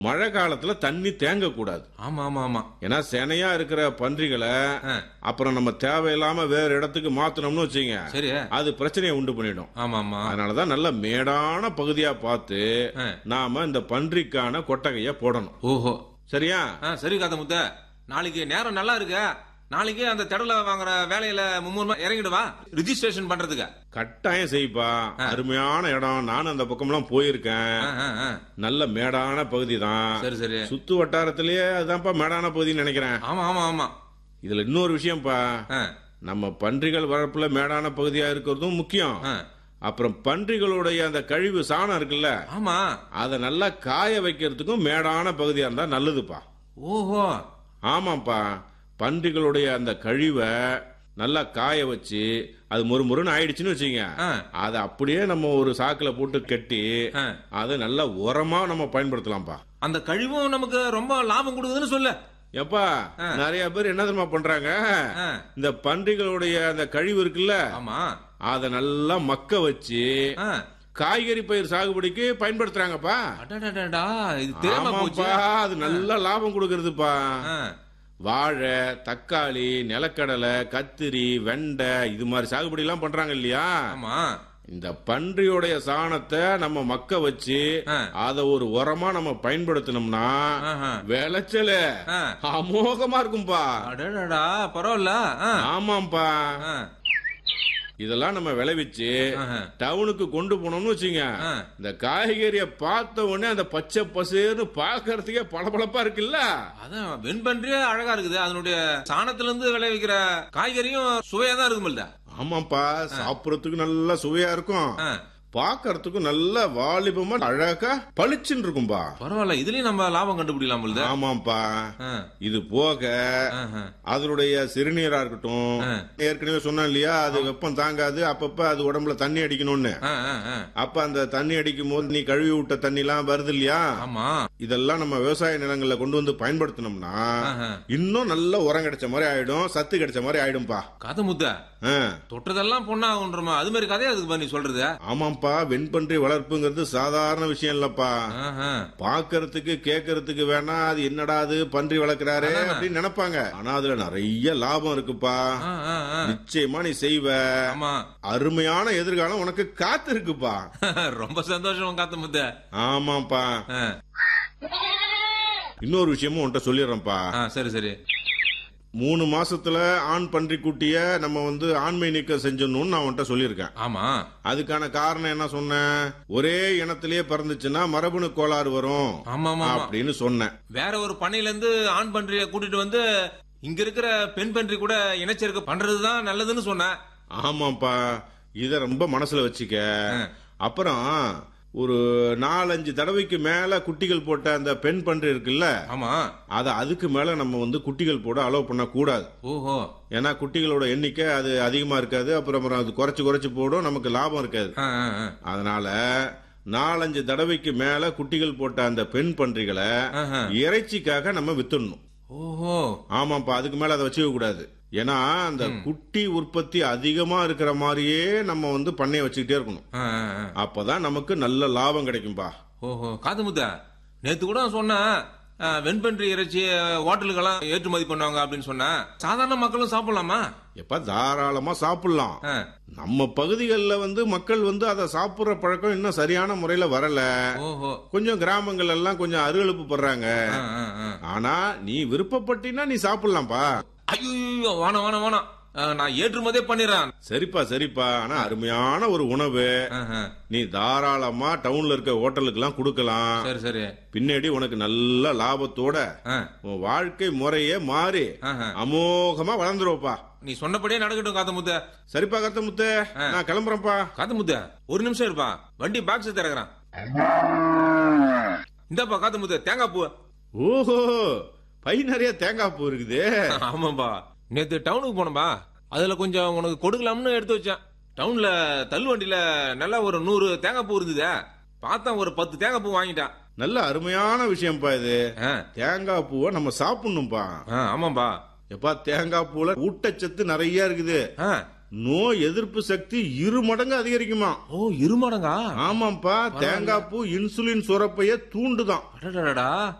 மழை காலத்துல தண்ணி தேங்க கூடாது ஆமா ஆமா ஆமா ஏன்னா செனையா இருக்கிற பன்றிகளை ஆ, அப்புறம் நம்ம தேவையில்லாம வேற இடத்துக்கு மாத்தணும்னு வச்சுங்க சரி அது பிரச்சனையை உண்டு பண்ணிடும் ஆமா ஆமா அதனாலதான் நல்ல மேடான பகுதியா பார்த்து ஆ. நாம இந்த பன்றிக்கான கொட்டகைய போடணும் ஓஹோ சரியா ஆ, சரி காத்த முத்த நாளைக்கு நேரம் நல்லா இருக்கு நாளைக்கு அந்த திடல வாங்குற வேலையில மும்முரமா இறங்கிடுவா ரிஜிஸ்ட்ரேஷன் பண்றதுக்கு கட்டாயம் செய்ப்பா அருமையான இடம் நானும் அந்த பக்கம்லாம் போயிருக்கேன் ஆ, ஆ, ஆ. நல்ல மேடான பகுதி தான் சரி சரி சுத்து வட்டாரத்திலேயே அதான்ப்பா மேடான பகுதின்னு நினைக்கிறேன் ஆமா ஆமா ஆமா இதுல இன்னொரு விஷயம்ப்பா ஆ, நம்ம பன்றிகள் வளர்ப்புல மேடான பகுதியா இருக்கிறதும் முக்கியம் ஆ. அப்புறம் பன்றிகளுடைய அந்த கழிவு சாணம் இருக்குல்ல ஆமா அதை நல்லா காய வைக்கிறதுக்கும் மேடான பகுதியா இருந்தா நல்லதுப்பா ஓஹோ ஆமாப்பா பன்றிகளுடைய அந்த கழிவை நல்லா காய வச்சு அது மொறு மொறுன்னு ஆயிடுச்சுன்னு வச்சுங்க ஆ. அதை அப்படியே நம்ம ஒரு சாக்குல போட்டு கட்டி ஆ. அதை நல்லா உரமா நம்ம பயன்படுத்தலாம்ப்பா அந்த கழிவும் நமக்கு ரொம்ப லாபம் கொடுக்குதுன்னு சொல்லு எப்பா நிறைய பேர் என்ன தெரியுமா பண்றாங்க ஆ, இந்த பன்றிகளுடைய அந்த கழிவு இருக்குல்ல ஆமா அதை நல்லா மக்க வச்சு ஆ. காய்கறி பயிர் சாகுபடிக்கு பயன்படுத்துறாங்கப்பா அடடடடா, இது தெரியாம போச்சு ஆமாப்பா அது நல்ல லாபம் கொடுக்கறதுப்பா ஆ, வாழை தக்காளி நிலக்கடலை கத்திரி வெண்டை இது மாதிரி சாகுபடி எல்லாம் பண்றாங்க இல்லையா ஆமா இந்த பன்றியோடைய சாணத்தை நம்ம மக்க வச்சு ஆ. அத ஒரு உரமா நம்ம பயன்படுத்தினோம்னா ஆஹா. விளைச்சல் ஆ. அமோகமா இருக்கும்பா அடடடா பரவாயில்ல ஆ, ஆமாம்பா ஆ, இதெல்லாம் நம்ம விளைவிச்சு ஆஹா. டவுனுக்கு கொண்டு போனோம்னு வச்சுங்க ஆ. இந்த காய்கறிய பார்த்த உடனே அந்த பச்சை பசேர்னு பாக்குறதுக்கே பளபளப்பா இருக்குல்ல அதான் வெண்பன்றியே அழகா இருக்குது அதனுடைய சாணத்துல இருந்து விளைவிக்கிற காய்கறியும் சுவையா தான் இருக்குமில்ல ஆமாப்பா சாப்பிடறதுக்கு நல்ல சுவையா இருக்கும் ஆ, பார்க்கறதுக்கும் நல்ல வாலிபமா அழகா பளிச்சுன்னு இருக்கும்பா பரவாயில்ல இதுலயும் நம்ம லாபம் கண்டுபிடிக்கலாம் போல ஆமாப்பா ஆ, இது போக ஆஹா. அதனுடைய சிறுநீரா இருக்கட்டும் ஆ. ஏற்கனவே சொன்னேன் இல்லையா அது வெப்பம் தாங்காது அப்பப்ப அது உடம்புல தண்ணி அடிக்கணும்னு ஆ, ஆ, ஆ. அப்ப அந்த தண்ணி அடிக்கும் போது நீ கழுவி விட்ட தண்ணி எல்லாம் வருது இல்லையா ஆமா இதெல்லாம் நம்ம விவசாய நிலங்கள்ல கொண்டு வந்து பயன்படுத்தினோம்னா ஆஹா. இன்னும் நல்ல உரம் கிடைச்ச மாதிரி ஆயிடும் சத்து கிடைச்ச மாதிரி ஆயிடும்பா கதை முத்த ஆ. தொட்டதெல்லாம் பொண்ணாகுன்றமா அது மாதிரி கதையா அதுக்கு பண்ணி சொல்றது ஆமாப்பா வெண்பன்றி வளர்ப்புங்கிறது சாதாரண விஷயம் இல்லப்பா ஆஹா. பாக்குறதுக்கு கேட்கறதுக்கு வேணா அது என்னடா அது பன்றி வளர்க்கறாரு அப்படின்னு நினைப்பாங்க ஆனா அதுல நிறைய லாபம் இருக்குப்பா ஆ, ஆ, ஆ. நிச்சயமா நீ செய்வ ஆமா அருமையான எதிர்காலம் உனக்கு காத்து இருக்குப்பா ரொம்ப சந்தோஷம் காத்த முத்த ஆமாப்பா ஆ, இன்னொரு விஷயமும் உன்கிட்ட சொல்லிடுறேன்ப்பா ஆ, சரி சரி மூணு மாசத்துல ஆண் பன்றி குட்டிய நம்ம வந்து ஆண்மை நீக்கம் செஞ்சிடணும்னு நான் உன்கிட்ட சொல்லியிருக்கேன் ஆமா அதுக்கான காரணம் என்ன சொன்னேன் ஒரே இனத்திலேயே பிறந்துச்சுன்னா மரபணு கோளாறு வரும் ஆமா ஆமா ஆமா. அப்படின்னு சொன்னேன் வேற ஒரு பண்ணையில இருந்து ஆண் பன்றிய கூட்டிட்டு வந்து இங்க இருக்கிற பெண் பன்றி கூட இனச்சேர்க்கை பண்றதுதான் நல்லதுன்னு சொன்னேன் ஆமாப்பா இத ரொம்ப மனசுல வச்சுக்க ஆ. அப்புறம் ஒரு நாலஞ்சு தடவைக்கு மேல குட்டிகள் போட்ட அந்த பெண் பன்றி இருக்குல்ல ஆமா அத அதுக்கு மேல நம்ம வந்து குட்டிகள் போட அலோவ் பண்ண கூடாது ஓஹோ ஏன்னா குட்டிகளோட எண்ணிக்கை அது அதிகமா இருக்காது அப்புறம் அப்புறம் அது குறைச்சு குறைச்சு போடும் நமக்கு லாபம் இருக்காது ஆ, ஆ, ஆ. அதனால நாலஞ்சு தடவைக்கு மேல குட்டிகள் போட்ட அந்த பெண் பன்றிகளை ஆஹா. இறைச்சிக்காக நம்ம வித்துடணும் ஓஹோ ஆமாப்பா அதுக்கு மேல அதை வச்சுக்க கூடாது ஏன்னா அந்த குட்டி உற்பத்தி அதிகமா இருக்கிற மாதிரியே நம்ம வந்து பண்ணைய வச்சுக்கிட்டே இருக்கணும் ஆ, ஆ, ஆ. அப்பதான் நமக்கு நல்ல லாபம் கிடைக்கும்பா ஓஹோ காது முத்த நேத்து கூட சொன்னேன் ஆ, வெண்பன்றி இறைச்சி ஹோட்டலுக்கெல்லாம் ஏற்றுமதி பண்ணுவாங்க அப்படின்னு சொன்னேன் சாதாரண மக்களும் சாப்பிடலாமா எப்ப தாராளமா சாப்பிடலாம் ஆ, நம்ம பகுதிகளில் வந்து மக்கள் வந்து அதை சாப்பிடுற பழக்கம் இன்னும் சரியான முறையில வரல ஓஹோ கொஞ்சம் கிராமங்கள் எல்லாம் கொஞ்சம் அருகழுப்பு படுறாங்க ஆ, ஆ, ஆ. ஆனா நீ விருப்பப்பட்டினா நீ சாப்பிடலாம்ப்பா ஐயோ வேணாம் வேணாம் வேணாம் ஆ, நான் ஏற்றுமதியே பண்ணிடுறேன் சரிப்பா சரிப்பா ஆனா அருமையான ஒரு உணவு ஆஹா. நீ தாராளமா டவுன்ல இருக்க ஹோட்டலுக்கு எல்லாம் கொடுக்கலாம் சரி சரி பின்னாடி உனக்கு நல்ல லாபத்தோட ஆ, உன் வாழ்க்கை முறையே மாறி ஆஹா. அமோகமா வளர்ந்துருவப்பா நீ சொன்னபடியே நடக்கட்டும் காத்த முத்த சரிப்பா கருத்த முத்து நான் கிளம்புறேன்ப்பா காத்து முத்த ஒரு நிமிஷம் இருப்பா வண்டி பாக்ஸ் திறக்கிறான் இந்தாப்பா காத்து முத்த தேங்காய் பூ ஓஹோ பை நிறைய தேங்காய் பூ இருக்குது ஆமாப்பா நேத்து டவுனுக்கு போனப்பா அதுல கொஞ்சம் உனக்கு கொடுக்கலாம்னு எடுத்து வச்சேன் டவுன்ல தள்ளு வண்டியில நல்லா ஒரு நூறு தேங்காய் பூ இருந்ததே பார்த்தா ஒரு பத்து தேங்காய் பூ வாங்கிட்டான் நல்ல அருமையான விஷயம்ப்பா இது ஆ, தேங்காய் பூவை நம்ம சாப்பிடணும்ப்பா ஆ, ஆமாப்பா எப்பா தேங்காய் பூல ஊட்டச்சத்து நிறைய இருக்குது ஆ, நோய் எதிர்ப்பு சக்தி இரு மடங்கு அதிகரிக்குமா ஓ இருமடங்கா ஆமாப்பா தேங்காய் பூ இன்சுலின் சுரப்பைய தூண்டுதான் அடடடா